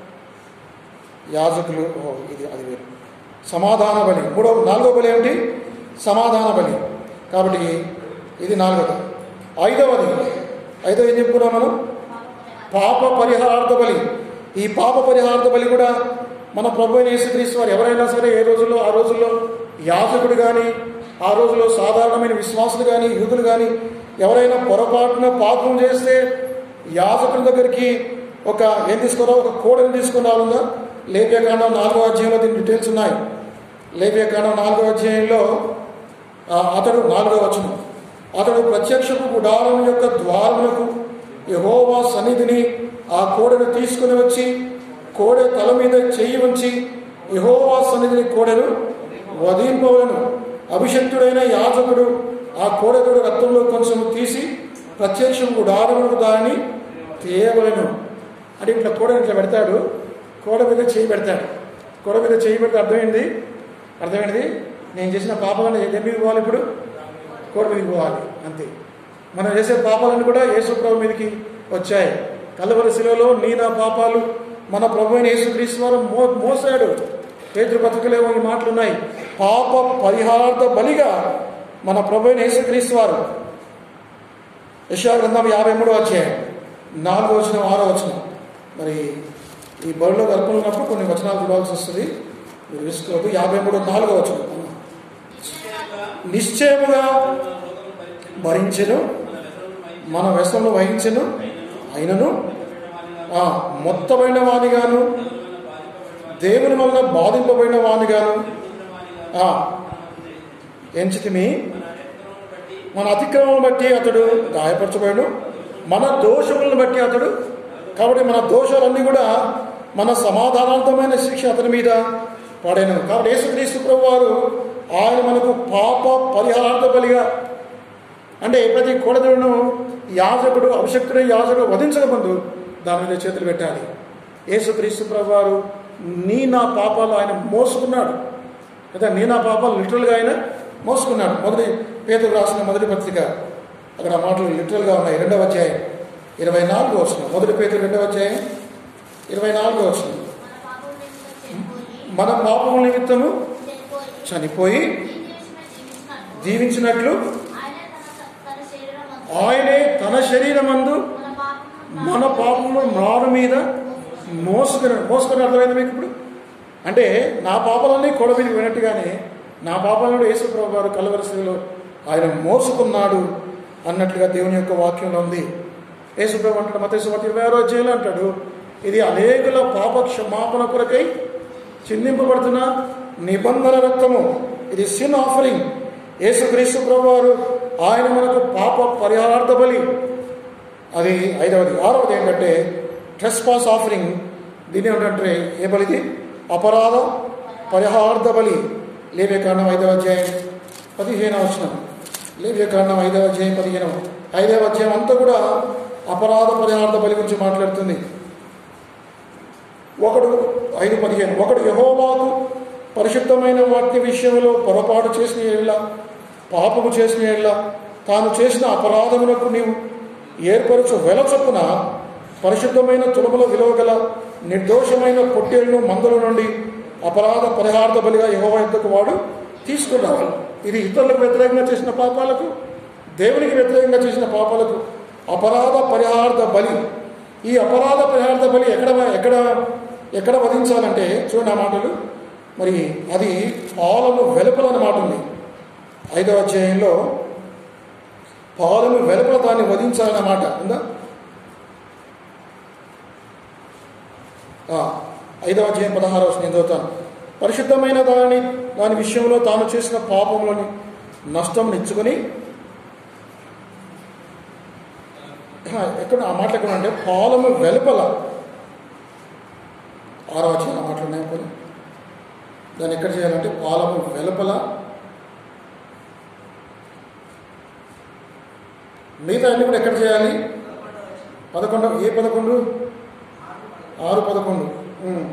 యాజకులు ఓ ఇది అది వేరు సమాధాన బలి మూడో నాలుగో బలి ఏమిటి సమాధాన బలి కాబట్టి ఇది నాలుగోది ఐదవది ఐదో ఏం చెప్పుకున్నాం మనం పాప పరిహారార్థ బలి ఈ పాప పరిహారార్థ బలి కూడా మన ప్రభు అయిన యేసుక్రీస్తు వారు ఎవరైనా సరే ఏ రోజుల్లో ఆ రోజుల్లో యాజకుడు కానీ ఆ రోజుల్లో సాధారణమైన విశ్వాసులు కానీ యూదులు కానీ ఎవరైనా పొరపాటున పాపం చేస్తే యాజకుడి దగ్గరికి ఒక ఏం తీసుకురా ఒక కోడని తీసుకుని రావాలందా లేప్యకాండం నాలుగో అధ్యాయంలో దీని డీటెయిల్స్ ఉన్నాయి లేప్యకాండం నాలుగో అధ్యాయంలో ఆ, అతడు నాలుగో వచనం అతడు ప్రత్యక్షపు గుడారం యొక్క ద్వారములకు యహోవా సన్నిధిని ఆ కోడెను తీసుకుని వచ్చి కోడె తల మీద చెయ్యి ఉంచి యహోవా సన్నిధిని కోడెను వధింపవలను అభిషక్తుడైన యాజకుడు ఆ కోడెకుడు రక్తంలో కొంచెం తీసి ప్రత్యక్షం గుడారములకు దాన్ని తీయవలను అంటే ఇట్లా కోడెని ఇట్లా పెడతాడు కోడ మీద చేయి పెడతాడు కోడ మీద చేయి పెడితే అర్థమైంది అర్థమైంది నేను చేసిన పాపాలను దేని మీద పోవాలి ఇప్పుడు కోడ మీదకి పోవాలి అంతే మనం చేసే పాపాలను కూడా యేసు ప్రభు మీదకి వచ్చాయి కలవరి శిలలో నీ నా పాపాలు మన ప్రభు అయిన యేసుక్రీస్తు వారు మో మోసాడు పేతృ పత్రికలేమో ఈ మాటలు ఉన్నాయి పాప పరిహారార్థ బలిగా మన ప్రభు అయిన యేసుక్రీస్తు వారు యశా గ్రంథం యాభై మూడో అధ్యాయం నాలుగో వచనం ఆరో వచనం మరి ఈ బడిలో కలుపుకున్నప్పుడు కొన్ని వచనాలు చూడాల్సి వస్తుంది మీరు తీసుకోవద్దు యాభై మూడు నాలుగో వచనం నిశ్చయముగా భరించెను మన వ్యసనము వహించెను అయినను ఆ, మొత్తమైన వానిగాను దేవుని వలన బాధింపబడిన వానిగాను ఆ, ఎంచితిమి మన అతిక్రమం బట్టి అతడు గాయపరచబడు మన దోషములను బట్టి అతడు కాబట్టి మన దోషాలన్నీ కూడా మన సమాధానార్థమైన శిక్ష అతని మీద పడాను కాబట్టి యేసుక్రీస్తు ప్రభు వారు ఆయన మనకు పాప పరిహారార్థ బలిగా అంటే ప్రతి కోడదులను యాజకుడు అభిషక్తుడు యాజకుడు వధించక ముందు దాని మీద చేతులు పెట్టాలి యేసుక్రీస్తు ప్రభు వారు నీ నా పాపాలు ఆయన మోసుకున్నాడు కదా నీ నా పాపాలు లిటరల్గా ఆయన మోసుకున్నాడు మొదటి పేదకు రాసిన మొదటి పత్రిక అక్కడ ఆ మాటలు లిటరల్గా ఉన్నాయి రెండవ అధ్యాయం ఇరవై నాలుగు వచ్చిన మొదటి పేదలు రెండవ అధ్యాయం ఇరవై నాలుగు వచ్చిన మన పాపం నిమిత్తం మన పాపముల నిమిత్తము చనిపోయి చనిపోయి చనిపోయి జీవించిన జీవించినట్టు జీవించినట్లు ఆయన తన తన శరీరం అంతా ఆయనే తన శరీరమందు మన పాపం మన పాపములు మారు మీద మోసుకుని మోసుకుని అర్థమైంది మీకు ఇప్పుడు అంటే నా పాపాలన్నీ కొడబిని వినట్టుగానే నా పాపాలను యేసుప్రభు వారు కలవరశిలో ఆయన మోసుకున్నాడు అన్నట్లుగా దేవుని యొక్క వాక్యంలో ఉంది యేసుప్రభు అంటాడు మతేశ్వతి ఇరవై ఆరో అధ్యాయులు అంటాడు ఇది అనేకుల పాప క్షమాపణ కొరకై చిందింపబడుతున్న నిబంధన రక్తము ఇది సిన్ ఆఫరింగ్ యేసుక్రీస్తు ప్రభు వారు ఆయన మనకు పాప పరిహారార్థ బలి అది ఐదవది ఆరవది ఏంటంటే ట్రెస్ పాస్ ఆఫరింగ్ దీని ఏమిటంటే ఏ బలిది అపరాధ పరిహార్థ బలి లేవే కారణం ఐదవ అధ్యాయం పదిహేనవ వచ్చిన లేవే కారణం ఐదవ అధ్యాయం పదిహేనవ ఐదవ అధ్యాయం అంతా కూడా అపరాధ పరిహార్థ బలి గురించి మాట్లాడుతుంది ఒకడు ఐదు పదిహేను ఒకడు యహోవాకు పరిశుద్ధమైన వాటి విషయంలో పొరపాటు చేసిన ఏళ్ళ పాపము చేసిన ఏళ్ళ తాను చేసిన అపరాధములకు నీవు ఏర్పరచు వెల చొప్పున పరిశుద్ధమైన తులముల విలువ గల నిర్దోషమైన పొట్టేళ్లను మందుల నుండి అపరాధ పరిహార్థ బలిగా యహోవా యుద్ధకు వాడు తీసుకున్నాడు ఇది ఇతరులకు వ్యతిరేకంగా చేసిన పాపాలకు దేవునికి వ్యతిరేకంగా చేసిన పాపాలకు అపరాధ పరిహార్థ బలి ఈ అపరాధ పరిహార్థ బలి ఎక్కడ ఎక్కడ ఎక్కడ వధించాలంటే చూడండి ఆ మాటలు మరి అది పాలను వెలుపల మాట ఉంది ఐదవ అధ్యాయంలో పాలను వెలుపల దాన్ని వధించాలన్న మాట ఉందా ఆ, ఐదవ అధ్యాయం పదహారవ వచనం నేను చదువుతాను పరిశుద్ధమైన దాని దాని విషయంలో తాను చేసిన పాపములని నష్టం నెచ్చుకొని ఆ, ఎక్కడ ఆ మాట ఎక్కడ అంటే పాలము వెలుపల ఆరో వచ్చిన మాటలు ఉన్నాయి కొన్ని దాన్ని ఎక్కడ చేయాలంటే పాలము వెలుపల మిగతా అన్ని కూడా ఎక్కడ చేయాలి పదకొండు ఏ పదకొండు ఆరు పదకొండు ఉమ్.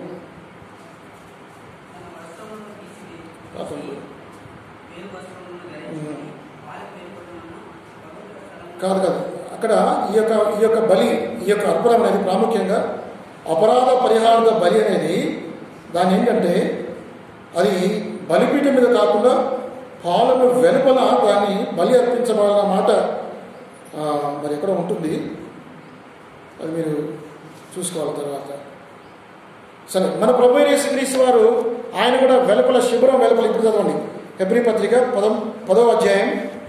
పదకొండు ఉమ్. కాదు కాదు అక్కడ ఈ యొక్క ఈ యొక్క బలి ఈ యొక్క అర్పణం అనేది ప్రాముఖ్యంగా అపరాధ పరిహార బలి అనేది దాని ఏంటంటే అది బలిపీఠం మీద కాకుండా పాలను వెలుపల దాన్ని బలి అర్పించబడాలన్న మాట ఆ, మరి ఎక్కడ ఉంటుంది అది మీరు చూసుకోవాలి తర్వాత సరే మన ప్రభు అయిన యేసుక్రీస్తు వారు ఆయన కూడా వెలుపల శిబిరం వెలుపల ఇప్పుడు చదవండి హెబ్రి పత్రిక పదం పదవ అధ్యాయం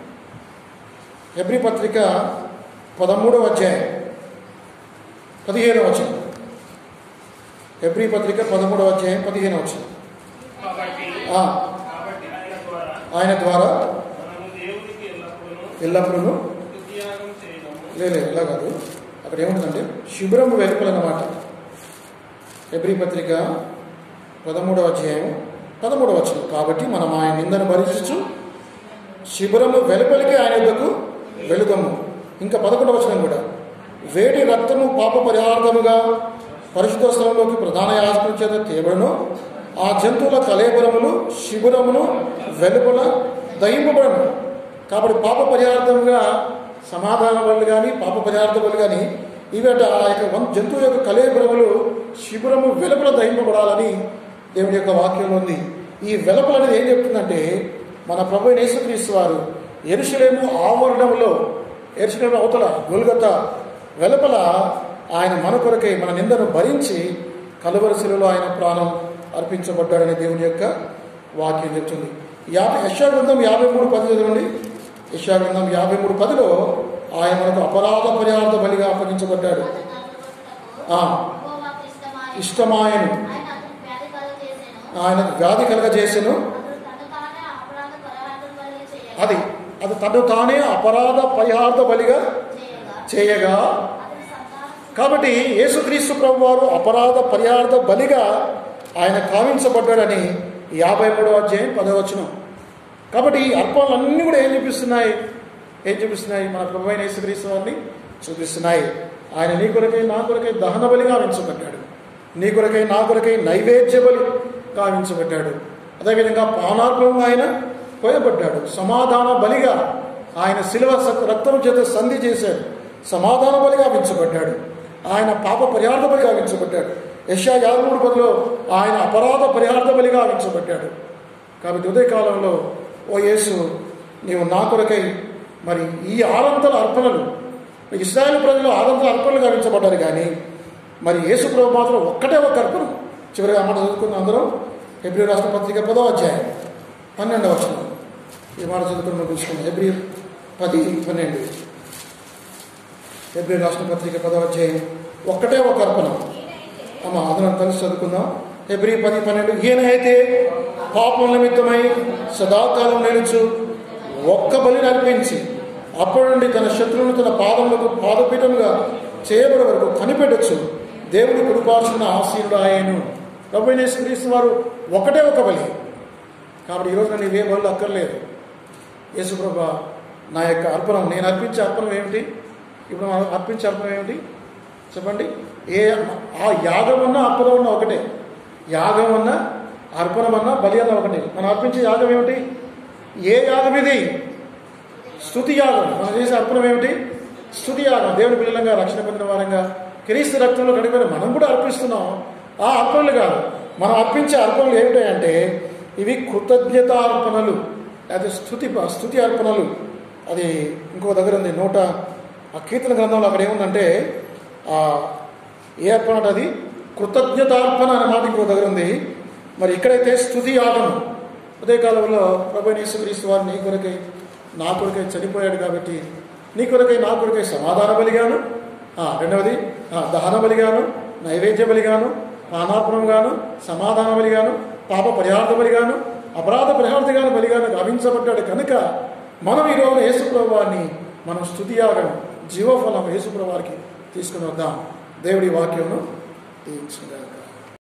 హెబ్రి పత్రిక పదమూడవ అధ్యాయం పదిహేనవ వచనం హెబ్రి పత్రిక పదమూడవ అధ్యాయం పదిహేనవ వచనం కాబట్టి ఆ, కాబట్టి ఆయన ద్వారా ఆయన ద్వారా మనము దేవునికి ఎల్లప్పుడూ ఎల్లప్పుడూ త్యాగం చేయడము లేదు ఇలా కాదు అక్కడ ఏముంటుందంటే శిబిరం వెలుపలన్నమాట ఎబ్రి పత్రిక పదమూడవ అధ్యాయం పదమూడవ వచనం కాబట్టి మనం ఆయన నిందను భరించు శిబిరము వెలుపలికి ఆయన యుద్ధకు వెలుగము ఇంకా పదకొండవ వచనం కూడా వేడి రక్తము పాప పరిహార్థముగా పరిశుద్ధ స్థలంలోకి ప్రధాన యాజకుల చేత తేబడును ఆ జంతువుల కలేబరములు శిబిరమును వెలుపల దయింపబడను కాబట్టి పాప పరిహార్థముగా సమాధాన బలు కానీ పాప పరిహార్థ బలు కానీ ఇవట ఆ యొక్క వం- జంతువు యొక్క కలేబరములు శిబిరము వెలుపల దయింపబడాలని దేవుని యొక్క వాక్యంలో ఉంది ఈ వెలుపల అనేది ఏం చెప్తుందంటే మన ప్రభు అయిన యేసుక్రీస్తు వారు ఎరుసలేము ఆవరణంలో ఎరుసలేము అవతల గొల్గత వెలుపల ఆయన మన కొరకై మన నిందను భరించి కలువరశిలలో ఆయన ప్రాణం అర్పించబడ్డాడని దేవుని యొక్క వాక్యం చెప్తుంది యాభై యశా గ్రంథం యాభై మూడు పది చదవండి యశా గ్రంథం యాభై మూడు పదిలో ఆయన మనకు అపరాధ పరిహార్థ బలిగా అప్పగించబడ్డాడు ఆ. ఇష్టమాయను ఆయన అతనికి వ్యాధి కలుగజేసెను. ఆయనకు వ్యాధి కలగజేసెను అతడు తను తానే అపరాధ పరిహారం వలె చేయగా- అది అది తను తానే అపరాధ పరిహార్థ బలిగా చేయగా చేయగా అతని సంతానం కాబట్టి యేసుక్రీస్తు ప్రభు వారు అపరాధ పరిహార్థ బలిగా ఆయన కావించబడ్డాడని యాభై మూడవ అధ్యాయం పదవచనం కాబట్టి ఈ అర్పణలన్నీ కూడా ఏం చూపిస్తున్నాయి ఏం చూపిస్తున్నాయి మన ప్రభు అయిన యేసుక్రీస్తు వారిని చూపిస్తున్నాయి ఆయన నీ కొరకై నా కొరకై దహన బలిగా ఉంచబడ్డాడు నీ కొరకై నా కొరకై నైవేద్య బలి గావించబడ్డాడు అదేవిధంగా పానార్పం ఆయన పోయబడ్డాడు సమాధాన బలిగా ఆయన శిలువ స- రక్తం చేత సంధి చేశాడు సమాధాన బలిగా వించబడ్డాడు ఆయన పాప పరిహార్థ బలిగా వించబడ్డాడు యశా యాభై మూడు పదిలో ఆయన అపరాధ పరిహార్థ బలిగా వించబడ్డాడు కాబట్టి ఉదయకాలంలో ఓ యేసు నీవు నా కొరకై మరి ఈ ఆరంతల అర్పణలు ఇస్రాయేల్ ప్రజలు ఆరంతల అర్పణలు గావించబడ్డారు కానీ మరి యేసు ప్రభు మాత్రం ఒక్కటే ఒక అర్పణ చివరిగా మాట చదువుకున్న అందరం ఎబ్రి రాష్ట్ర పత్రిక పదో అధ్యాయం పన్నెండవ వచనం ఈ మాట చదువుకుని ముగించుకున్నాం ఎబ్రి పది పన్నెండు ఎబ్రి రాష్ట్ర పత్రిక పదో అధ్యాయం ఒక్కటే ఒక అర్పణ అమ్మ అందరం కలిసి చదువుకుందాం ఎబ్రి పది పన్నెండు ఈయన అయితే పాపం నిమిత్తమై సదాకాలం నిలుచు ఒక్క బలిని అర్పించి అప్పటి నుండి తన శత్రువును తన పాదములకు పాదపీఠముగా చేయబడి వరకు కనిపెట్టచ్చు దేవుడి కుడిపార్చున్న ఆశీనుడు ఆయను ప్రభు క్రీస్తు వారు ఒకటే ఒక బలి కాబట్టి ఈరోజు నన్ను ఇవే బలు అక్కర్లేదు యేసుప్రభ నా యొక్క అర్పణం నేను అర్పించే అర్పణం ఏమిటి ఇప్పుడు మనం అర్పించే అర్పణం ఏమిటి చెప్పండి ఏ ఆ యాగం అన్నా అర్పణం అన్నా ఒకటే యాగం అన్నా అర్పణం అన్నా బలి అన్నా ఒకటే మనం అర్పించే యాగం ఏమిటి ఏ యాగం ఇది స్థుతి యాగం మనం చేసే అర్పణం ఏమిటి స్థుతి యాగం దేవుని పిల్లలంగా రక్షణ పొందిన వారంగా క్రీస్తు రక్తంలో గడిపిన మనం కూడా అర్పిస్తున్నాం ఆ అర్పణలు కాదు మనం అర్పించే అర్పణలు ఏమిటాయంటే ఇవి కృతజ్ఞత అర్పణలు అది స్థుతి స్థుతి అర్పణలు అది ఇంకో దగ్గర ఉంది నూట ఆ కీర్తన గ్రంథంలో అక్కడ ఏముందంటే ఆ ఏ అర్పణ అంటే అది కృతజ్ఞతార్పణ అనే మాట ఇంకో దగ్గర ఉంది మరి ఇక్కడైతే స్థుతి యాగం ఉదయకాలంలో ప్రభు యేసుక్రీస్తు వారు నీ కొరకై నా కొరకై చనిపోయాడు కాబట్టి నీ కొరకై నా కొరకై సమాధాన బలిగాను ఆ, రెండవది ఆ, దహన బలిగాను నైవేద్య బలిగాను పానార్పణంగాను సమాధాన బలిగాను పాప పరిహార్థ బలిగాను అపరాధ పరిహార్థగాను బలిగాను గావించబడ్డాడు కనుక మనం ఈరోజు యేసుప్రభు వారిని మనం స్థుతియాగం జీవఫలం యేసుప్రభు వారికి తీసుకుని వద్దాం దేవుడి వాక్యమును దీవించుగాక